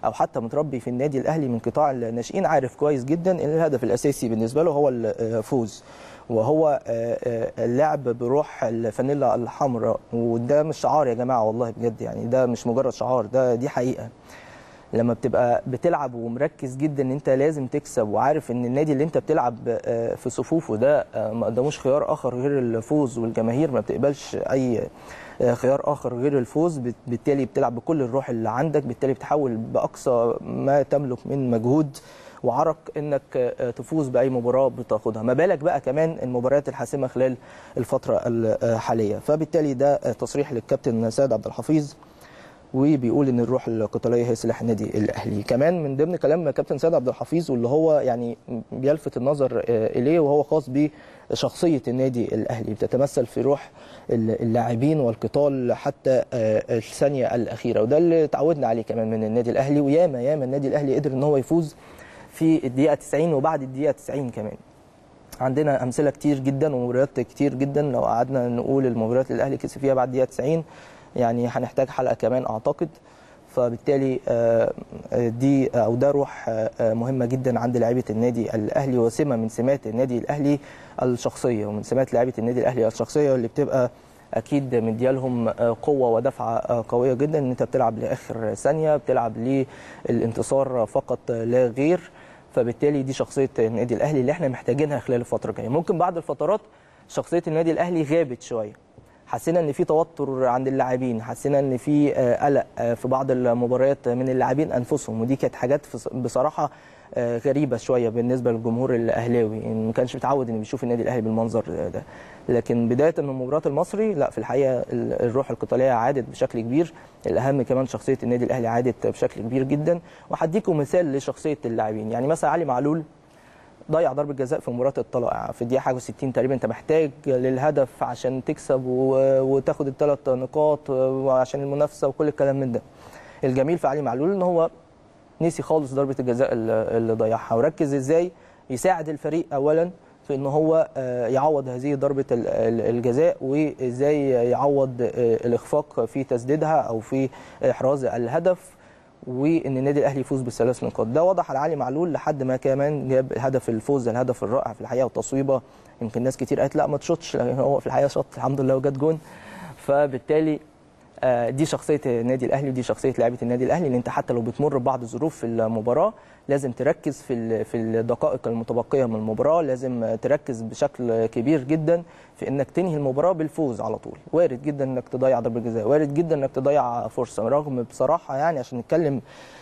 او حتى متربي في النادي الاهلي من قطاع الناشئين عارف كويس جدا ان الهدف الاساسي بالنسبه له هو الفوز وهو اللعب بروح الفانيلا الحمراء وده مش شعار يا جماعه والله بجد يعني ده مش مجرد شعار ده دي حقيقه لما بتبقى بتلعب ومركز جدا ان انت لازم تكسب وعارف ان النادي اللي انت بتلعب في صفوفه ده ما قداموش خيار اخر غير الفوز والجماهير ما بتقبلش اي خيار اخر غير الفوز بالتالي بتلعب بكل الروح اللي عندك بالتالي بتحاول باقصى ما تملك من مجهود وعرق انك تفوز باي مباراه بتاخدها ما بالك بقى كمان المباريات الحاسمه خلال الفتره الحاليه فبالتالي ده تصريح للكابتن سيد عبد الحفيظ وبيقول ان الروح القتاليه هي سلاح النادي الاهلي كمان من ضمن كلام كابتن سيد عبد الحفيظ واللي هو يعني بيلفت النظر اليه وهو خاص بشخصيه النادي الاهلي بتتمثل في روح اللاعبين والقتال حتى الثانيه الاخيره وده اللي تعودنا عليه كمان من النادي الاهلي وياما ياما النادي الاهلي قدر ان هو يفوز في الدقيقه 90 وبعد الدقيقه 90 كمان عندنا امثله كتير جدا ومباريات كتير جدا لو قعدنا نقول المباريات اللي الاهلي كسب فيها بعد الدقيقه 90 يعني هنحتاج حلقه كمان اعتقد فبالتالي دي او ده روح مهمه جدا عند لعيبه النادي الاهلي وسمه من سمات النادي الاهلي الشخصيه ومن سمات لعيبه النادي الاهلي الشخصيه اللي بتبقى اكيد مديالهم قوه ودفعه قويه جدا ان انت بتلعب لاخر ثانيه بتلعب للانتصار فقط لا غير فبالتالي دي شخصيه النادي الاهلي اللي احنا محتاجينها خلال الفتره الجايه ممكن بعد الفترات شخصيه النادي الاهلي غابت شويه حسينا ان في توتر عند اللاعبين حسينا ان في قلق في بعض المباريات من اللاعبين انفسهم ودي كانت حاجات بصراحه غريبه شويه بالنسبه للجمهور الاهلاوي ما كانش متعود انه بيشوف النادي الاهلي بالمنظر ده لكن بدايه من مباراه المصري لا في الحقيقه الروح القتاليه عادت بشكل كبير الاهم كمان شخصيه النادي الاهلي عادت بشكل كبير جدا وهديكم مثال لشخصيه اللاعبين يعني مثلا علي معلول ضيع ضربه جزاء في مباراه الطلائع في الدقيقه حاجه 60 تقريبا انت محتاج للهدف عشان تكسب وتاخد الثلاث نقاط وعشان المنافسه وكل الكلام من ده الجميل في علي معلول ان هو نسي خالص ضربه الجزاء اللي ضيعها وركز ازاي يساعد الفريق اولا في ان هو يعوض هذه ضربه الجزاء وازاي يعوض الاخفاق في تسديدها او في احراز الهدف وان النادي الاهلي يفوز بالثلاث نقاط ده وضح على علي معلول لحد ما كمان جاب هدف الفوز الهدف الرائع في الحقيقه والتصويبه يمكن ناس كتير قالت لا ما تشوطش لكن هو في الحقيقه شاط الحمد لله وجت جون فبالتالي دي شخصيه النادي الاهلي ودي شخصيه لاعيبه النادي الاهلي ان انت حتى لو بتمر ببعض الظروف في المباراه لازم تركز في في الدقائق المتبقيه من المباراه لازم تركز بشكل كبير جدا في انك تنهي المباراه بالفوز على طول وارد جدا انك تضيع ضربه جزاء وارد جدا انك تضيع فرصه رغم بصراحه يعني عشان نتكلم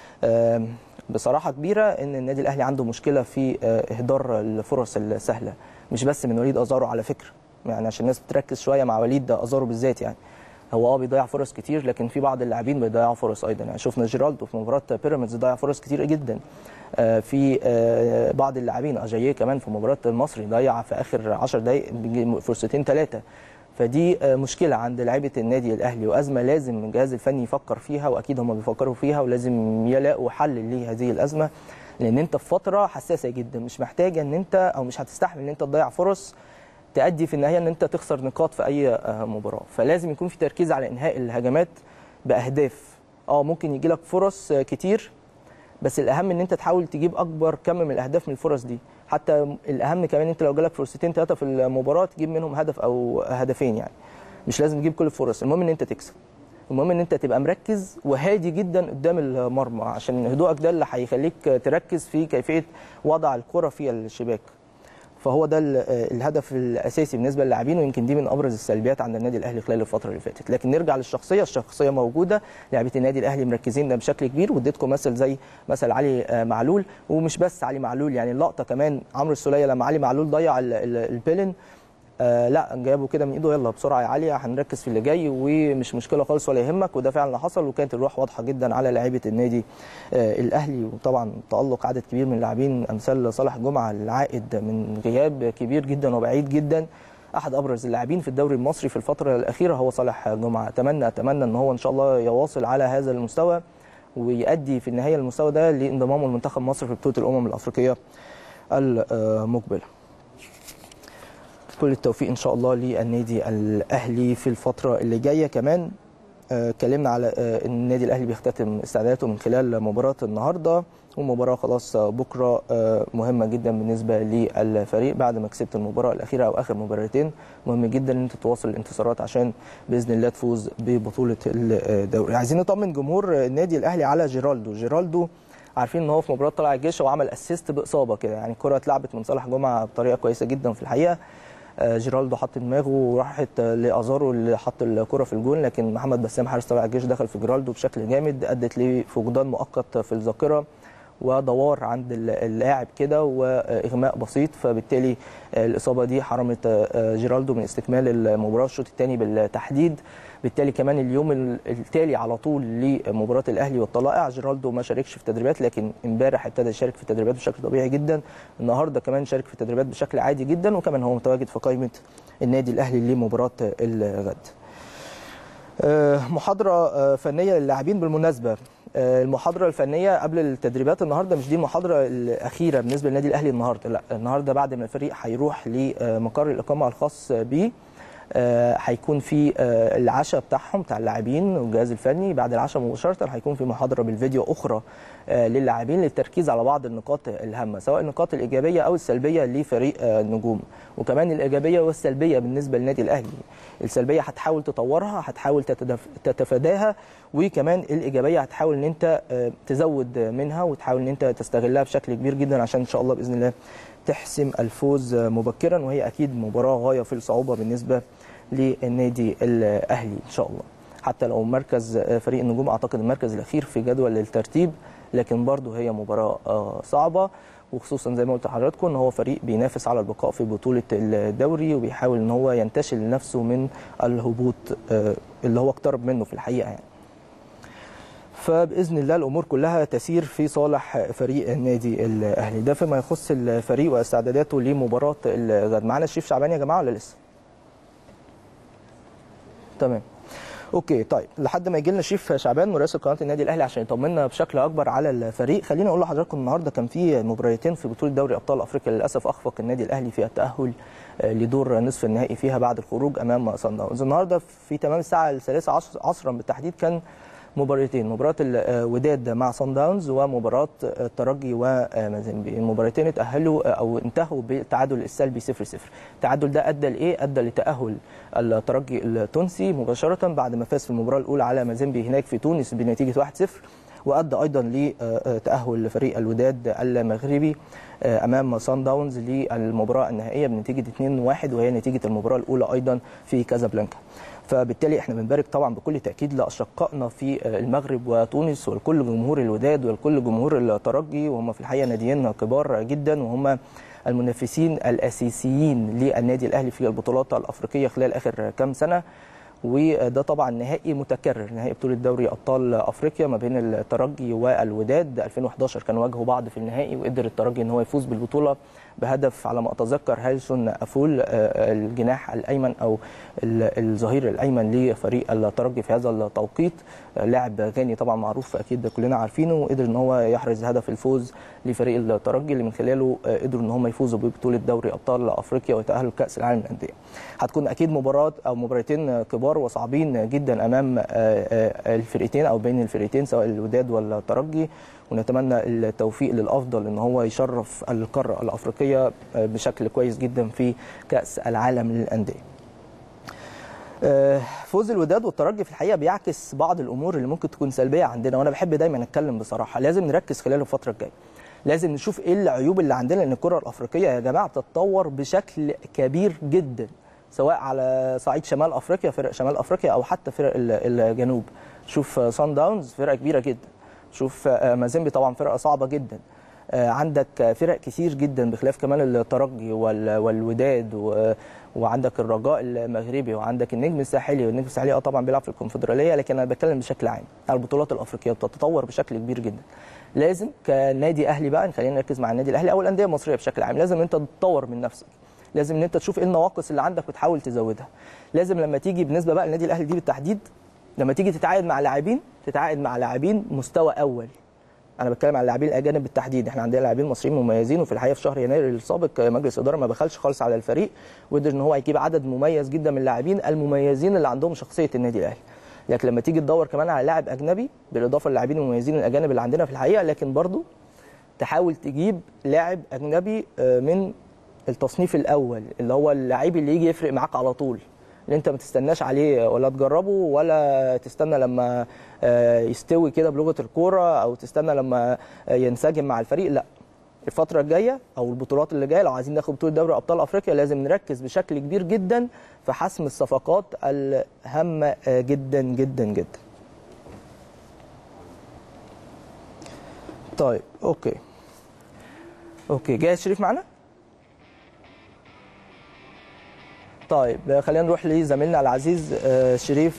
بصراحه كبيره ان النادي الاهلي عنده مشكله في اهدار الفرص السهله مش بس من وليد ازارو على فكره يعني عشان الناس بتركز شويه مع وليد ازارو بالذات يعني هو اه بيضيع فرص كتير لكن في بعض اللاعبين بيضيعوا فرص ايضا يعني شفنا جيرالدو في مباراه بيراميدز ضيع فرص كتير جدا في بعض اللاعبين اجاييه كمان في مباراه المصري ضيع في اخر 10 دقائق فرصتين ثلاثه فدي مشكله عند لعيبه النادي الاهلي وازمه لازم الجهاز الفني يفكر فيها واكيد هم بيفكروا فيها ولازم يلاقوا حل لهذه الازمه لان انت في فتره حساسه جدا مش محتاجه ان انت او مش هتستحمل ان انت تضيع فرص تؤدي في النهايه ان انت تخسر نقاط في اي مباراه فلازم يكون في تركيز على انهاء الهجمات باهداف اه ممكن يجي لك فرص كتير بس الاهم ان انت تحاول تجيب اكبر كم من الاهداف من الفرص دي حتى الاهم كمان انت لو جالك فرصتين ثلاثه في المباراه تجيب منهم هدف او هدفين يعني مش لازم تجيب كل الفرص المهم ان انت تكسب المهم ان انت تبقى مركز وهادي جدا قدام المرمى عشان هدوءك ده اللي هيخليك تركز في كيفيه وضع الكره في الشباك فهو ده الهدف الاساسي بالنسبه للاعبين ويمكن دي من ابرز السلبيات عند النادي الاهلي خلال الفتره اللي فاتت لكن نرجع للشخصيه الشخصيه موجوده لاعبيه النادي الاهلي مركزين بشكل كبير واديتكم مثل زي مثل علي معلول ومش بس علي معلول يعني اللقطه كمان عمرو السوليه لما علي معلول ضيع البيلن آه لا جابه كده من ايده يلا بسرعه يا علي هنركز في اللي جاي ومش مشكله خالص ولا يهمك وده فعلا حصل وكانت الروح واضحه جدا على لعيبه النادي آه الاهلي وطبعا تالق عدد كبير من اللاعبين امثال صالح جمعه العائد من غياب كبير جدا وبعيد جدا احد ابرز اللاعبين في الدوري المصري في الفتره الاخيره هو صالح جمعه اتمنى اتمنى ان هو ان شاء الله يواصل على هذا المستوى ويؤدي في النهايه المستوى ده لانضمامه لمنتخب مصر في بطوله الامم الافريقيه المقبله كل التوفيق ان شاء الله للنادي الاهلي في الفتره اللي جايه كمان اتكلمنا على آه، ان النادي الاهلي بيختتم استعداداته من خلال مباراه النهارده ومباراه خلاص آه، بكره آه، مهمه جدا بالنسبه للفريق بعد ما كسبت المباراه الاخيره او اخر مباراتين مهم جدا ان انت تواصل الانتصارات عشان باذن الله تفوز ببطوله الدوري عايزين نطمن جمهور النادي الاهلي على جيرالدو جيرالدو عارفين ان هو في مباراه طلع الجيش وعمل اسيست باصابه كده يعني الكره اتلعبت من صالح جمعه بطريقه كويسه جدا في الحقيقه آه، جيرالدو حط دماغه وراحت آه، لازارو اللي حط الكره في الجون لكن محمد بسام حارس طلائع الجيش دخل في جيرالدو بشكل جامد ادت لفقدان مؤقت في الذاكره ودوار عند ال- اللاعب كده واغماء بسيط فبالتالي آه، الاصابه دي حرمت آه، آه، جيرالدو من استكمال المباراه الشوط الثاني بالتحديد بالتالي كمان اليوم ال- التالي على طول لمباراه الاهلي والطلائع جيرالدو ما شاركش في التدريبات لكن امبارح ابتدى يشارك في التدريبات بشكل طبيعي جدا النهارده كمان شارك في التدريبات بشكل عادي جدا وكمان هو متواجد في قائمه النادي الاهلي لمباراه الغد آه، محاضرة آه، فنية للاعبين بالمناسبة آه، المحاضرة الفنية قبل التدريبات النهاردة مش دي المحاضرة الأخيرة بالنسبة للنادي الأهلي النهاردة لا النهاردة بعد ما الفريق هيروح لمقر الإقامة الخاص بيه آه، هيكون في آه، العشاء بتاعهم بتاع اللاعبين والجهاز الفني بعد العشاء مباشره هيكون في محاضره بالفيديو اخرى آه، للاعبين للتركيز على بعض النقاط الهامه سواء النقاط الايجابيه او السلبيه لفريق آه، النجوم وكمان الايجابيه والسلبيه بالنسبه للنادي الاهلي السلبيه هتحاول تطورها هتحاول تتدف- تتفاداها وكمان الايجابيه هتحاول ان انت آه، تزود منها وتحاول ان انت تستغلها بشكل كبير جدا عشان ان شاء الله باذن الله تحسم الفوز مبكرا وهي اكيد مباراه غايه في الصعوبه بالنسبه للنادي الاهلي ان شاء الله حتى لو مركز فريق النجوم اعتقد المركز الاخير في جدول الترتيب لكن برضه هي مباراه آه، صعبه وخصوصا زي ما قلت لحضراتكم ان هو فريق بينافس على البقاء في بطوله الدوري وبيحاول ان هو ينتشل نفسه من الهبوط آه، اللي هو اقترب منه في الحقيقه يعني فباذن الله الامور كلها تسير في صالح فريق النادي الاهلي ده فيما يخص الفريق واستعداداته لمباراه الغد معانا الشريف شعبان يا جماعه ولا لسه تمام اوكي طيب لحد ما يجي لنا شريف شعبان مراسل قناه النادي الاهلي عشان يطمنا بشكل اكبر على الفريق خليني اقول لحضراتكم النهارده كان في مباراتين في بطوله دوري ابطال افريقيا للاسف اخفق النادي الاهلي في التاهل آه، لدور نصف النهائي فيها بعد الخروج امام صن داونز النهارده في تمام الساعه الثالثه عصر- عصرا بالتحديد كان مباراتين مباراه الوداد مع صن داونز ومباراه الترجي ومازيمبي المباراتين اتاهلوا او انتهوا بالتعادل السلبي 0 0 التعادل ده ادى لايه ادى لتاهل الترجي التونسي مباشره بعد ما فاز في المباراه الاولى على مازيمبي هناك في تونس بنتيجه 1 0 وادى ايضا لتاهل فريق الوداد المغربي امام صن داونز للمباراه النهائيه بنتيجه 2-1 وهي نتيجه المباراه الاولى ايضا في كازابلانكا فبالتالي احنا بنبارك طبعا بكل تاكيد لاشقائنا في المغرب وتونس ولكل جمهور الوداد ولكل جمهور الترجي وهم في الحقيقه ناديين كبار جدا وهم المنافسين الاساسيين للنادي الاهلي في البطولات الافريقيه خلال اخر كام سنه وده طبعا نهائي متكرر نهائي بطوله دوري ابطال افريقيا ما بين الترجي والوداد 2011 كانوا واجهوا بعض في النهائي وقدر الترجي ان هو يفوز بالبطوله بهدف على ما اتذكر هالسون افول آه، الجناح الايمن او ال- الظهير الايمن لفريق الترجي في هذا التوقيت آه، لاعب غاني طبعا معروف اكيد كلنا عارفينه وقدر ان هو يحرز هدف الفوز لفريق الترجي اللي من خلاله آه، قدروا ان هم يفوزوا ببطوله دوري ابطال افريقيا ويتاهلوا لكاس العالم للانديه هتكون اكيد مباراه او مباراتين كبار وصعبين جدا امام آه، آه، الفرقتين او بين الفرقتين سواء الوداد والترجي ونتمنى التوفيق للافضل ان هو يشرف القاره الافريقيه آه، بشكل كويس جدا في كاس العالم للانديه آه، فوز الوداد والترجي في الحقيقه بيعكس بعض الامور اللي ممكن تكون سلبيه عندنا وانا بحب دايما اتكلم بصراحه لازم نركز خلال الفتره الجايه لازم نشوف ايه العيوب اللي عندنا لان الكره الافريقيه يا جماعه بتتطور بشكل كبير جدا سواء على صعيد شمال افريقيا فرق شمال افريقيا او حتى فرق ال- الجنوب شوف صن داونز فرقه كبيره جدا شوف آه، مازيمبي طبعا فرقه صعبه جدا آه، عندك فرق كتير جدا بخلاف كمان الترجي وال- والوداد و- وعندك الرجاء المغربي وعندك النجم الساحلي والنجم الساحلي اه طبعا بيلعب في الكونفدراليه لكن انا بتكلم بشكل عام على البطولات الافريقيه بتتطور بشكل كبير جدا لازم كنادي اهلي بقى خلينا نركز مع النادي الاهلي او الانديه المصريه بشكل عام لازم انت تطور من نفسك لازم ان انت تشوف ايه النواقص اللي عندك وتحاول تزودها لازم لما تيجي بالنسبه بقى للنادي الاهلي دي بالتحديد لما تيجي تتعاقد مع لاعبين تتعاقد مع لاعبين مستوى اول انا بتكلم عن اللاعبين الاجانب بالتحديد احنا عندنا لاعبين مصريين مميزين وفي الحقيقه في شهر يناير السابق مجلس الاداره ما بخلش خالص على الفريق وقدر ان هو يجيب عدد مميز جدا من اللاعبين المميزين اللي عندهم شخصيه النادي الاهلي لكن لما تيجي تدور كمان على لاعب اجنبي بالاضافه للاعبين المميزين الاجانب اللي عندنا في الحقيقه لكن برضو تحاول تجيب لاعب اجنبي آه، من التصنيف الاول اللي هو اللعيب اللي يجي يفرق معاك على طول اللي انت ما تستناش عليه ولا تجربه ولا تستنى لما آه، يستوي كده بلغه الكوره او تستنى لما آه، ينسجم مع الفريق لا الفترة الجاية أو البطولات اللي جاية لو عايزين ناخد بطولة دوري أبطال أفريقيا لازم نركز بشكل كبير جدا في حسم الصفقات الهامة آه، جدا جدا جدا. طيب أوكي. أوكي جاهز شريف معانا؟ طيب خلينا نروح لزميلنا العزيز آه، شريف